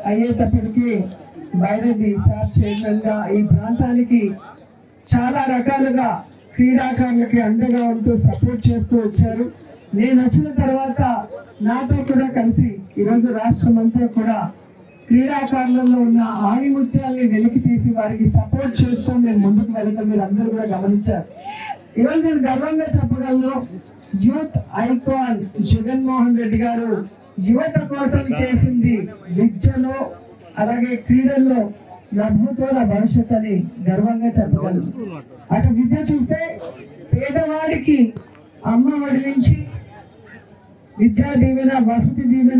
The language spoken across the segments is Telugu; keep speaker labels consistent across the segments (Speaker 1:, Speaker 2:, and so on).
Speaker 1: అయ్యేటప్పటికి బైరెడ్డి సార్ చైర్మన్ గా ఈ ప్రాంతానికి చాలా రకాలుగా క్రీడాకారులకి అండగా ఉంటూ సపోర్ట్ చేస్తూ వచ్చారు నేను వచ్చిన తర్వాత నాతో కూడా కలిసి ఈరోజు రాష్ట్రం అంతా కూడా క్రీడాకారులలో ఉన్న ఆణిముత్యాల్ని వెలికి తీసి వారికి సపోర్ట్ చేస్తూ మేము ముందుకు వెళ్ళడం మీరు అందరూ కూడా గమనించారు ఈరోజు నేను గర్వంగా చెప్పగలను యూత్ ఐకాన్ జగన్మోహన్ రెడ్డి గారు యువత కోసం చేసింది విద్యలో అలాగే క్రీడల్లో నా భూతో నా భవిష్యత్ అని గర్వంగా చెప్పగలను అటు విద్య చూస్తే పేదవాడికి అమ్మ ఒడి నుంచి విద్యా దీవెన వసతి దీవెన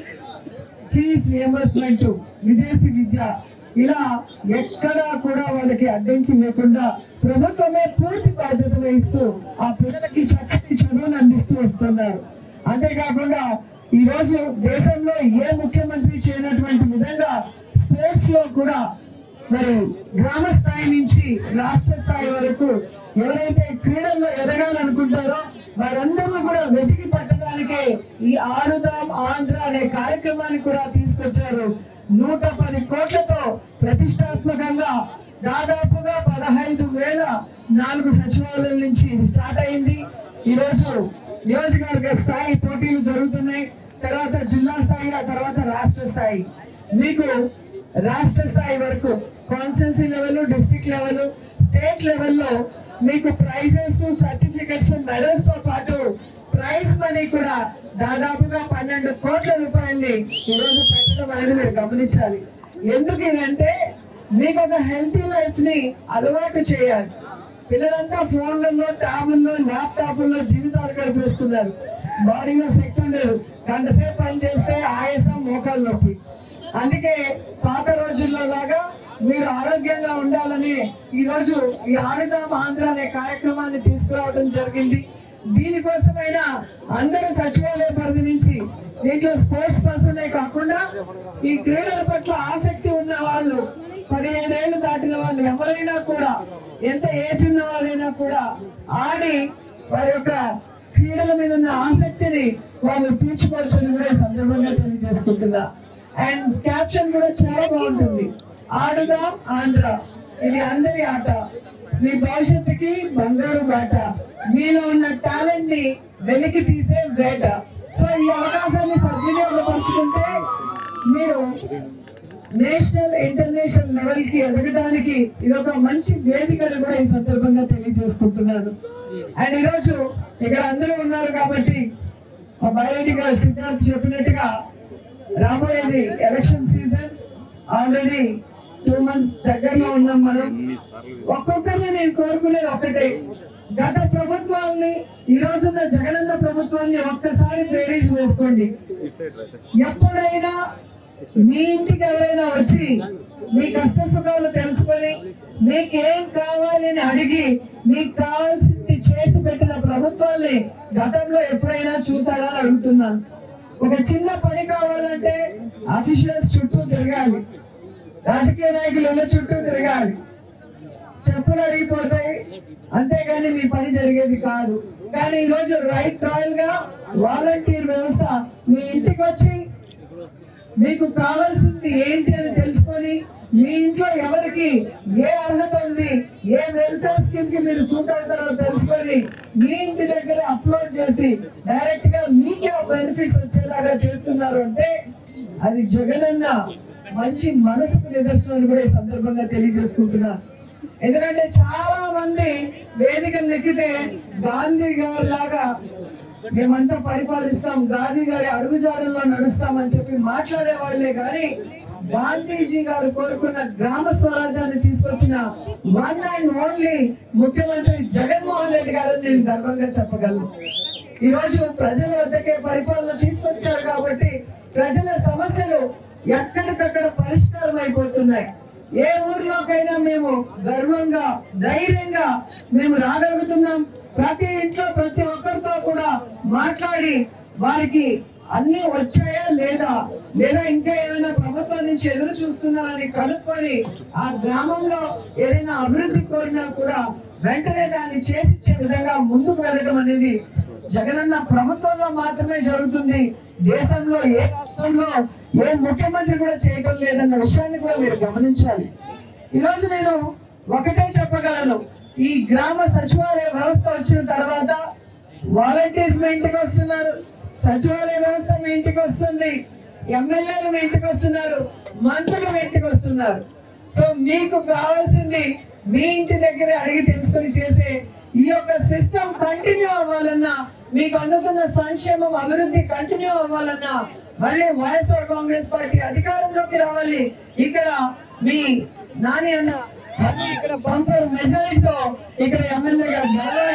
Speaker 1: ఫీజ్ రియంబర్స్మెంట్ విదేశీ విద్య ఇలా ఎక్కడా కూడా వాళ్ళకి అడ్డంకి లేకుండా ప్రభుత్వమే పూర్తి బాధ్యత వహిస్తూ ఆ పిల్లలకి చక్కటి చదువులు అందిస్తూ వస్తున్నారు అంతేకాకుండా ఈ రోజు దేశంలో ఏ ముఖ్యమంత్రి చేయనటువంటి విధంగా స్పోర్ట్స్ లో కూడా మరి గ్రామ స్థాయి నుంచి రాష్ట్ర స్థాయి వరకు ఎవరైతే క్రీడల్లో ఎదగాలనుకుంటారో వారందరూ కూడా వెతికి పట్టడానికి ఈ ఆడుదాం ఆంధ్ర అనే కార్యక్రమాన్ని కూడా తీసుకొచ్చారు నూట పది కోట్లతో ప్రతిష్టాత్మకంగా దాదాపుగా పదహైదు వేల నాలుగు సచివాలయాల నుంచి ఇది స్టార్ట్ అయింది ఈ రోజు నియోజకవర్గ స్థాయి పోటీలు జరుగుతున్నాయి తర్వాత జిల్లా స్థాయి ఆ తర్వాత రాష్ట్ర స్థాయి మీకు రాష్ట్ర స్థాయి వరకు constituency level district level state లెవెల్లో మీకు ప్రైజెస్ సర్టిఫికెట్స్ మెడల్స్ తో పాటు ప్రైజ్ మనీ కూడా దాదాపుగా పన్నెండు కోట్ల రూపాయల్ని ఈరోజు పెట్టడం అనేది మీరు గమనించాలి ఎందుకు ఇదంటే మీకు ఒక హెల్తీ లైఫ్ ని అలవాటు చేయాలి పిల్లలంతా ఫోన్లలో ట్యాబుల్లో ల్యాప్టాప్ల్లో జీవితాలు గడిపేస్తున్నారు బాడీలో శక్తి ఉండదు గంట సేపు పని చేస్తే ఆయాసం మోకాలు నొప్పి అందుకే పాత రోజుల్లో లాగా మీరు ఆరోగ్యంగా ఉండాలని ఈ రోజు ఈ ఆడుదాం ఆంధ్ర అనే కార్యక్రమాన్ని తీసుకురావడం జరిగింది దీనికోసమైనా అందరూ సచివాలయ పరిధి నుంచి దీంట్లో స్పోర్ట్స్ పర్సనే కాకుండా ఈ క్రీడల పట్ల ఆసక్తి ఉన్న వాళ్ళు పదిహేనేళ్లు దాటిన వాళ్ళు ఎవరైనా కూడా ఎంత ఏజ్ ఉన్న వాళ్ళైనా కూడా ఆడి వారి యొక్క క్రీడల మీద ఉన్న ఆసక్తిని వాళ్ళు తీర్చుకోవాల్సింది కూడా ఈ సందర్భంగా తెలియజేసుకుంటున్నా అండ్ క్యాప్షన్ కూడా చాలా బాగుంటుంది ఆడుదాం ఆంధ్ర ఇది అందరి ఆట మీ భవిష్యత్తుకి బంగారు బాట మీలో ఉన్న టాలెంట్ ని వెలికి తీసే వేట సో ఈ అవకాశాన్ని సద్వినియోగపరుచుకుంటే మీరు నేషనల్ ఇంటర్నేషనల్ లెవెల్ కి ఎదగడానికి ఇది ఒక మంచి వేదికను కూడా ఈ సందర్భంగా తెలియజేసుకుంటున్నాను అండ్ ఈరోజు ఇక్కడ అందరూ ఉన్నారు కాబట్టి మా బైరెడ్డి గారు సిద్ధార్థ్ చెప్పినట్టుగా రాబోయేది election season already two months దగ్గరలో ఉన్నాం మనం ఒక్కొక్కరిని నేను కోరుకునేది ఒకటే గత ప్రభుత్వాల్ని ఈ రోజున్న జగనన్న ప్రభుత్వాన్ని ఒక్కసారి బేరీజ్ వేసుకోండి ఎప్పుడైనా మీ ఇంటికి ఎవరైనా వచ్చి మీ కష్ట సుఖాలు తెలుసుకొని మీకేం కావాలి అని అడిగి మీకు కావాల్సింది చేసి పెట్టిన ప్రభుత్వాల్ని గతంలో ఎప్పుడైనా చూసారా అని అడుగుతున్నాను ఒక చిన్న పని కావాలంటే అఫీషియల్స్ చుట్టూ తిరగాలి రాజకీయ నాయకులు ఇళ్ళ చుట్టూ తిరగాలి చెప్పులు అడిగిపోతాయి అంతేగాని మీ పని జరిగేది కాదు కానీ ఈ రోజు రైట్ రాయల్ గా వాలంటీర్ వ్యవస్థ మీ ఇంటికి వచ్చి మీకు కావాల్సింది ఏంటి అని తెలుసుకొని మీ ఇంట్లో ఎవరికి ఏ అర్హత ఉంది ఏ వెల్ఫేర్ స్కీమ్ కి మీరు సూట్ అవుతారో తెలుసుకొని మీ ఇంటి దగ్గర అప్లోడ్ చేసి డైరెక్ట్ గా మీకే బెనిఫిట్స్ వచ్చేలాగా చేస్తున్నారు అంటే అది జగనన్న మంచి మనసుకు నిదర్శనం అని కూడా ఈ సందర్భంగా తెలియజేసుకుంటున్నా ఎందుకంటే చాలా మంది వేదికలు ఎక్కితే గాంధీ గారి లాగా మేమంతా పరిపాలిస్తాం గాంధీ గారి అడుగుజాడల్లో నడుస్తామని చెప్పి మాట్లాడే వాళ్ళే కానీ గాంధీజీ గారు కోరుకున్న గ్రామ స్వరాజ్యాన్ని తీసుకొచ్చిన వన్ అండ్ ఓన్లీ ముఖ్యమంత్రి జగన్మోహన్ రెడ్డి గారు నేను గర్వంగా చెప్పగలను ఈ రోజు ప్రజల వద్దకే పరిపాలన తీసుకొచ్చారు కాబట్టి ప్రజల సమస్యలు ఎక్కడికక్కడ పరిష్కారం అయిపోతున్నాయి ఏ ఊర్లోకైనా మేము గర్వంగా ధైర్యంగా మేము రాగలుగుతున్నాం ప్రతి ఇంట్లో ప్రతి ఒక్కరితో కూడా మాట్లాడి వారికి అన్ని వచ్చాయా లేదా లేదా ఇంకా ఏమైనా ప్రభుత్వం నుంచి ఎదురు చూస్తున్నారని కనుక్కొని ఆ గ్రామంలో ఏదైనా అభివృద్ధి కోరినా కూడా వెంటనే దాన్ని చేసి ఇచ్చే విధంగా ముందుకు వెళ్ళడం అనేది జగనన్న ప్రభుత్వంలో మాత్రమే జరుగుతుంది దేశంలో ఏ రాష్ట్రంలో ఏ ముఖ్యమంత్రి కూడా చేయడం లేదన్న విషయాన్ని కూడా మీరు గమనించాలి ఈరోజు నేను ఒకటే చెప్పగలను ఈ గ్రామ సచివాలయ వ్యవస్థ వచ్చిన తర్వాత వాలంటీర్స్ మీ ఇంటికి వస్తున్నారు సచివాలయ వ్యవస్థ మీ ఇంటికి వస్తుంది ఎమ్మెల్యేలు మీ ఇంటికి వస్తున్నారు మంత్రులు మీ ఇంటికి వస్తున్నారు సో మీకు కావాల్సింది మీ ఇంటి దగ్గర అడిగి తెలుసుకొని చేసే ఈ యొక్క సిస్టమ్ కంటిన్యూ అవ్వాలన్నా మీకు అందుతున్న సంక్షేమం అభివృద్ధి కంటిన్యూ అవ్వాలన్నా మళ్ళీ వైఎస్ఆర్ కాంగ్రెస్ పార్టీ అధికారంలోకి రావాలి ఇక్కడ మీ నాని అన్న మళ్ళీ ఇక్కడ బంపర్ మెజారిటీతో ఇక్కడ ఎమ్మెల్యేగా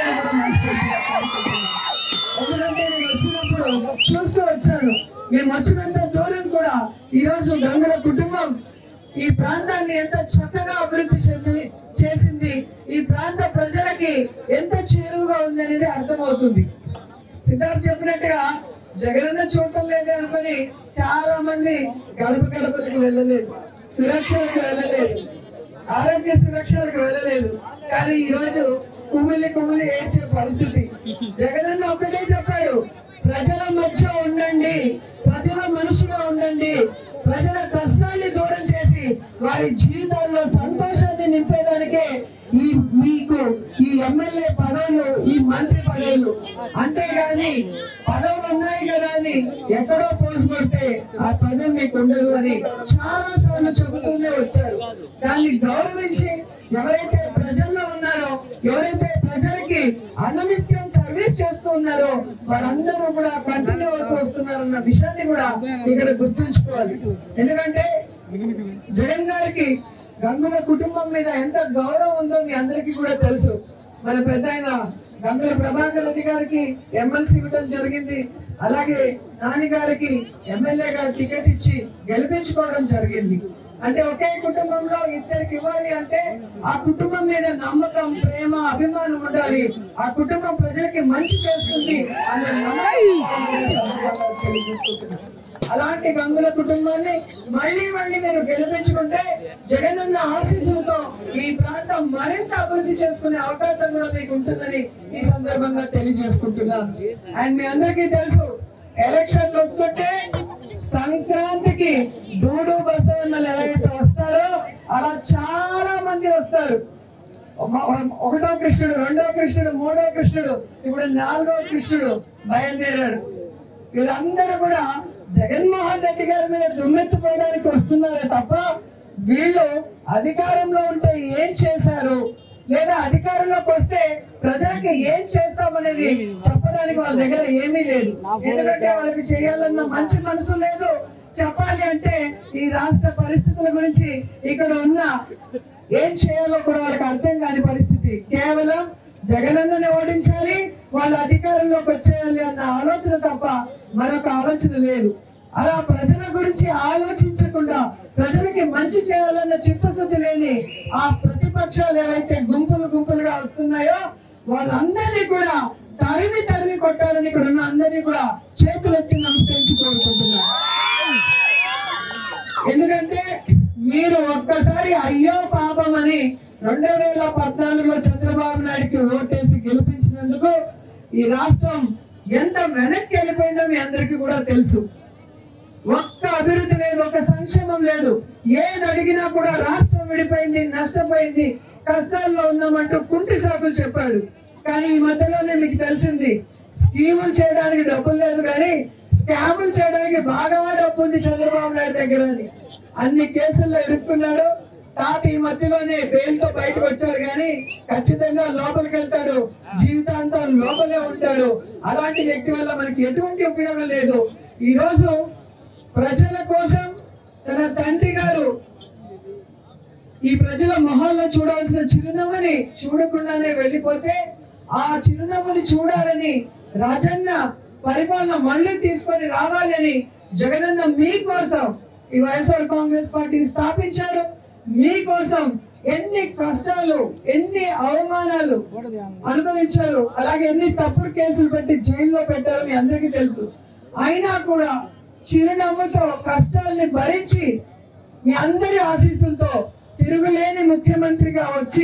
Speaker 1: ఎందుకంటే నేను వచ్చినప్పుడు చూస్తూ వచ్చాను మేము వచ్చినంత దూరం కూడా ఈ రోజు గంగుల కుటుంబం ఈ ప్రాంతాన్ని ఎంత చక్కగా అభివృద్ధి చెంది చేసింది ఈ ప్రాంత ప్రజలకి ఎంత చేరువుగా ఉంది అనేది అర్థమవుతుంది సిద్ధార్థ్ చెప్పినట్టుగా జగనన్న చూడటం లేదు అనుకుని చాలా మంది గడప గడపలకు వెళ్ళలేదు సురక్షలకు వెళ్ళలేదు ఆరోగ్య సురక్షలకు వెళ్ళలేదు కానీ ఈ రోజు కుమిలి కుమిలి ఏడ్చే పరిస్థితి జగనన్న ఒకటే చెప్పాడు ప్రజల మధ్య ఉండండి ప్రజల మనుషుగా ఉండండి ప్రజల కష్టాన్ని దూరం చేసి వారి జీవితాల్లో సంతోషాన్ని నింపేదానికే ఈ మీకు ఈ ఎమ్మెల్యే పదవులు ఈ మంత్రి పదవులు అంతేగాని పదవులు ఉన్నాయి కదా అని ఎక్కడో పోసి పడితే ఆ పదవి మీకు ఉండదు అని చాలా సార్లు చెబుతూనే వచ్చారు దాన్ని గౌరవించి ఎవరైతే ప్రజల్లో ఉన్నారో ఎవరైతే ప్రజలకి అనునిత్యం సర్వీస్ చేస్తూ ఉన్నారో వారందరూ కూడా కంటిన్యూ అవుతూ వస్తున్నారన్న విషయాన్ని కూడా ఇక్కడ గుర్తుంచుకోవాలి ఎందుకంటే జగన్ గారికి గంగుల కుటుంబం మీద ఎంత గౌరవం ఉందో మీ అందరికీ కూడా తెలుసు మన పెద్ద ఆయన గంగుల ప్రభాకర్ రెడ్డి గారికి ఎమ్మెల్సీ ఇవ్వడం జరిగింది అలాగే నాని గారికి ఎమ్మెల్యేగా టికెట్ ఇచ్చి గెలిపించుకోవడం జరిగింది అంటే ఒకే కుటుంబంలో ఇద్దరికి ఇవ్వాలి అంటే ఆ కుటుంబం మీద నమ్మకం ప్రేమ అభిమానం ఉండాలి ఆ కుటుంబం ప్రజలకి మంచి చేస్తుంది అనే నమ్మకం తెలియజేసుకుంటున్నాను అలాంటి గంగుల కుటుంబాన్ని మళ్ళీ మళ్ళీ మీరు గెలిపించుకుంటే జగనన్న ఆశీస్సులతో ఈ ప్రాంతం మరింత అభివృద్ధి చేసుకునే అవకాశం కూడా మీకు ఉంటుందని ఈ సందర్భంగా తెలియజేసుకుంటున్నాను అండ్ మీ అందరికీ తెలుసు ఎలక్షన్లు వస్తుంటే సంక్రాంతికి డూడు బసవన్నలు ఎలాగైతే వస్తారో అలా చాలా మంది వస్తారు ఒక- ఒకటో కృష్ణుడు రెండో కృష్ణుడు మూడో కృష్ణుడు ఇప్పుడు నాలుగో కృష్ణుడు బయలుదేరాడు వీళ్ళందరూ కూడా జగన్మోహన్ రెడ్డి గారి మీద దుమ్మెత్తిపోయడానికి వస్తున్నారే తప్ప వీళ్ళు అధికారంలో ఉంటే ఏం చేశారు లేదా అధికారంలోకి వస్తే ప్రజలకి ఏం చేస్తామనేది చెప్పడానికి వాళ్ళ దగ్గర ఏమీ లేదు ఎందుకంటే వాళ్ళకి చేయాలన్న మంచి మనసు లేదు చెప్పాలి అంటే ఈ రాష్ట్ర పరిస్థితుల గురించి ఇక్కడ ఉన్న ఏం చేయాలో కూడా వాళ్ళకి అర్థం కాని పరిస్థితి కేవలం జగనన్నని ఓడించాలి వాళ్ళ అధికారంలోకి వచ్చేయాలి అన్న ఆలోచన తప్ప మరొక ఆలోచన లేదు అలా ప్రజల గురించి ఆలోచించకుండా ప్రజలకి మంచి చేయాలన్న చిత్తశుద్ధి లేని ఆ ప్రతిపక్షాలు ఏవైతే గుంపులు గుంపులుగా వస్తున్నాయో వాళ్ళందరినీ కూడా తరిమి తరిమి కొట్టాలని ఇక్కడ ఉన్న అందరినీ కూడా చేతులెత్తి నమస్కరించి కోరుకుంటున్నాను ఎందుకంటే మీరు ఒక్కసారి అయ్యో పాపం అని రెండు వేల పద్నాలుగులో చంద్రబాబు నాయుడుకి ఓటేసి గెలిపించినందుకు ఈ రాష్ట్రం ఎంత వెనక్కి వెళ్ళిపోయిందో మీ అందరికీ కూడా తెలుసు ఒక్క అభివృద్ధి లేదు ఒక సంక్షేమం లేదు ఏది అడిగినా కూడా రాష్ట్రం విడిపోయింది నష్టపోయింది కష్టాల్లో ఉన్నామంటూ కుంటి సాకులు చెప్పాడు కానీ ఈ మధ్యలోనే మీకు తెలిసింది స్కీములు చేయడానికి డబ్బులు లేదు కానీ స్కాములు చేయడానికి బాగా డబ్బు ఉంది చంద్రబాబు నాయుడు దగ్గర అని అన్ని కేసుల్లో ఇరుక్కున్నాడు తాత ఈ మధ్యలోనే బెయిల్తో బయటకు వచ్చాడు కానీ ఖచ్చితంగా లోపలికి వెళ్తాడు జీవితాంతం లోపలే ఉంటాడు అలాంటి వ్యక్తి వల్ల మనకి ఎటువంటి ఉపయోగం లేదు ఈ రోజు ప్రజల కోసం తన తండ్రి గారు ఈ ప్రజల మొహాల్లో చూడాల్సిన చిరునవ్వుని చూడకుండానే వెళ్ళిపోతే ఆ చిరునవ్వుని చూడాలని రాజన్న పరిపాలన మళ్ళీ తీసుకొని రావాలని జగనన్న మీకోసం ఈ వైఎస్ఆర్ కాంగ్రెస్ పార్టీ స్థాపించారు మీకోసం ఎన్ని కష్టాలు ఎన్ని అవమానాలు అనుభవించారు అలాగే ఎన్ని తప్పుడు కేసులు పెట్టి జైల్లో పెట్టారు మీ అందరికీ తెలుసు అయినా కూడా చిరునవ్వుతో కష్టాల్ని భరించి మీ అందరి ఆశీస్సులతో తిరుగులేని ముఖ్యమంత్రిగా వచ్చి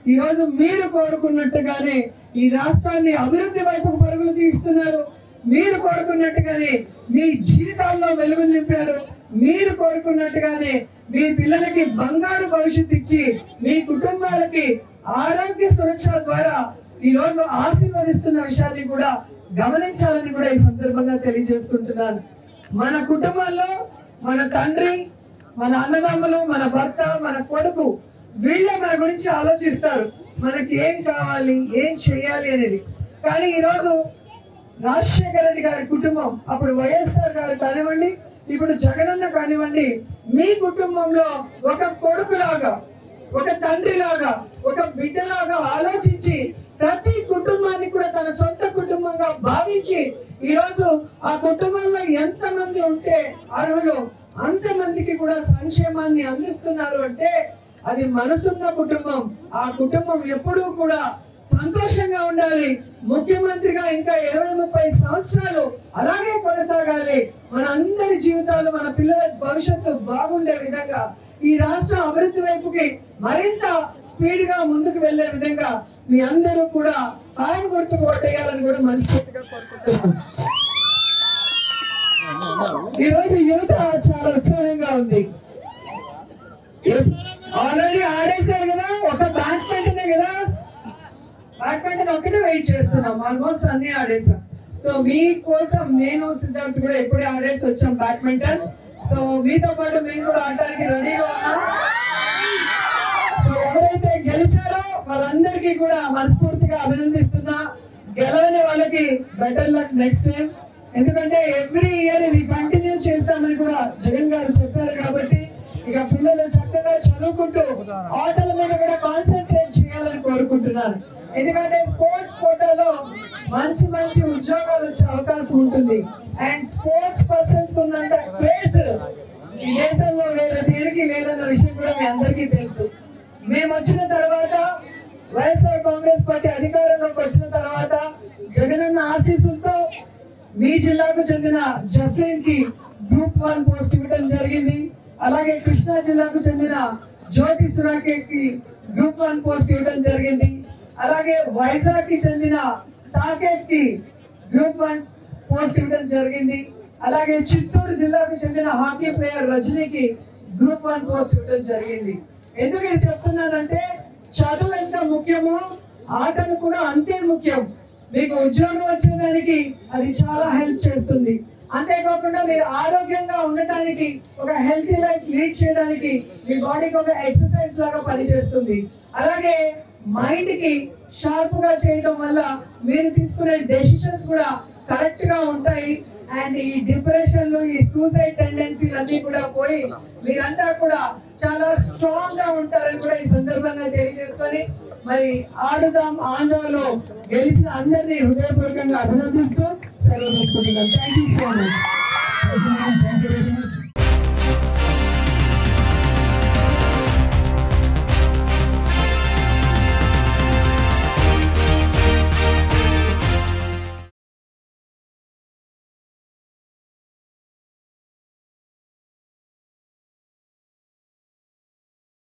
Speaker 1: ఈ రోజు మీరు కోరుకున్నట్టుగానే ఈ రాష్ట్రాన్ని అభివృద్ధి వైపుకు పరుగులు తీస్తున్నారు మీరు కోరుకున్నట్టుగానే మీ జీవితాల్లో వెలుగు నింపారు మీరు కోరుకున్నట్టుగానే మీ పిల్లలకి బంగారు భవిష్యత్తు ఇచ్చి మీ కుటుంబాలకి ఆరోగ్య సురక్ష ద్వారా ఈ రోజు ఆశీర్వదిస్తున్న విషయాన్ని కూడా గమనించాలని కూడా ఈ సందర్భంగా తెలియజేసుకుంటున్నాను మన కుటుంబంలో మన తండ్రి మన అన్నదమ్ములు మన భర్త మన కొడుకు వీళ్ళే మన గురించి ఆలోచిస్తారు మనకి ఏం కావాలి ఏం చేయాలి అనేది కానీ ఈరోజు రాజశేఖర రెడ్డి గారి కుటుంబం అప్పుడు వైఎస్ఆర్ గారు కానివ్వండి ఇప్పుడు జగనన్న కానివ్వండి మీ కుటుంబంలో ఒక కొడుకులాగా ఒక తండ్రిలాగా ఒక బిడ్డలాగా ఆలోచించి ప్రతి కుటుంబాన్ని కూడా తన సొంత కుటుంబంగా భావించి ఈరోజు ఆ కుటుంబంలో ఎంత మంది ఉంటే అర్హులు అంతమందికి కూడా సంక్షేమాన్ని అందిస్తున్నారు అంటే అది మనసున్న కుటుంబం ఆ కుటుంబం ఎప్పుడూ కూడా సంతోషంగా ఉండాలి ముఖ్యమంత్రిగా ఇంకా ఇరవై ముప్పై సంవత్సరాలు అలాగే కొనసాగాలి మన అందరి జీవితాలు మన పిల్లల భవిష్యత్తు బాగుండే విధంగా ఈ రాష్ట్ర అభివృద్ధి వైపుకి మరింత స్పీడ్ గా ముందుకు వెళ్లే విధంగా మీ అందరూ కూడా ఫ్యాన్ గుర్తుకు ఓటేయాలని కూడా మనస్ఫూర్తిగా కోరుకుంటున్నాను ఈ రోజు యువత చాలా ఉత్సాహంగా ఉంది ఆల్రెడీ ఆడేశారు కదా ఒక బ్యాడ్మింటనే కదా బ్యాడ్మింటన్ ఒక్కటే వెయిట్ చేస్తున్నాం ఆల్మోస్ట్ అన్ని ఆడేసాం సో మీ కోసం నేను సిద్ధార్థ్ కూడా ఎప్పుడే ఆడేసి వచ్చాం బ్యాడ్మింటన్ సో మీతో పాటు మేము కూడా ఆడటానికి రెడీగా ఉన్నాం సో ఎవరైతే గెలిచారో వాళ్ళందరికీ కూడా మనస్ఫూర్తిగా అభినందిస్తున్నా గెలవని వాళ్ళకి బెటర్ లక్ నెక్స్ట్ టైం ఎందుకంటే ఎవ్రీ ఇయర్ ఇది కంటిన్యూ చేస్తామని కూడా జగన్ గారు చెప్పారు కాబట్టి ఇక పిల్లలు చక్కగా చదువుకుంటూ ఆటల మీద కూడా కాన్సన్ట్రేట్ చేయాలని కోరుకుంటున్నాను ఎందుకంటే స్పోర్ట్స్ కోటాలో మంచి మంచి ఉద్యోగాలు వచ్చే అవకాశం ఉంటుంది అండ్ స్పోర్ట్స్ పర్సన్స్ ఉన్నంత క్రేజ్ ఈ దేశంలో వేరే దేనికి లేదన్న విషయం కూడా మీ అందరికీ తెలుసు మేము వచ్చిన తర్వాత వైఎస్ఆర్ కాంగ్రెస్ పార్టీ అధికారంలోకి వచ్చిన తర్వాత జగనన్న ఆశీస్సులతో మీ జిల్లాకు చెందిన జఫ్రీన్ కి గ్రూప్ వన్ పోస్ట్ ఇవ్వడం జరిగింది అలాగే కృష్ణా జిల్లాకు చెందిన జ్యోతి సురాకే కి గ్రూప్ వన్ పోస్ట్ ఇవ్వడం జరిగింది అలాగే వైజాగ్ కి చెందిన సాకేత్ కి గ్రూప్ వన్ పోస్ట్ ఇవ్వడం జరిగింది అలాగే చిత్తూరు జిల్లాకు చెందిన హాకీ ప్లేయర్ రజనీకి గ్రూప్ వన్ పోస్ట్ ఇవ్వడం జరిగింది ఎందుకు ఇది చెప్తున్నానంటే చదువు ఎంత ముఖ్యమో ఆటలు కూడా అంతే ముఖ్యం మీకు ఉద్యోగం వచ్చేదానికి అది చాలా హెల్ప్ చేస్తుంది అంతేకాకుండా మీరు ఆరోగ్యంగా ఉండటానికి ఒక హెల్తీ లైఫ్ లీడ్ చేయడానికి మీ బాడీకి ఒక ఎక్సర్సైజ్ లాగా పనిచేస్తుంది అలాగే మైండ్ కి షార్ప్ గా చేయడం వల్ల మీరు తీసుకునే డెసిషన్స్ కూడా కరెక్ట్ గా ఉంటాయి అండ్ ఈ డిప్రెషన్లు ఈ సూసైడ్ టెండెన్సీలు అన్ని కూడా పోయి మీరంతా కూడా చాలా స్ట్రాంగ్ గా ఉంటారని కూడా ఈ సందర్భంగా తెలియజేసుకొని మరి ఆడుదాం ఆంధ్రలో గెలిచిన అందరినీ హృదయపూర్వకంగా అభినందిస్తూ సెలవు తీసుకుంటున్నాను థ్యాంక్ యూ సో మచ్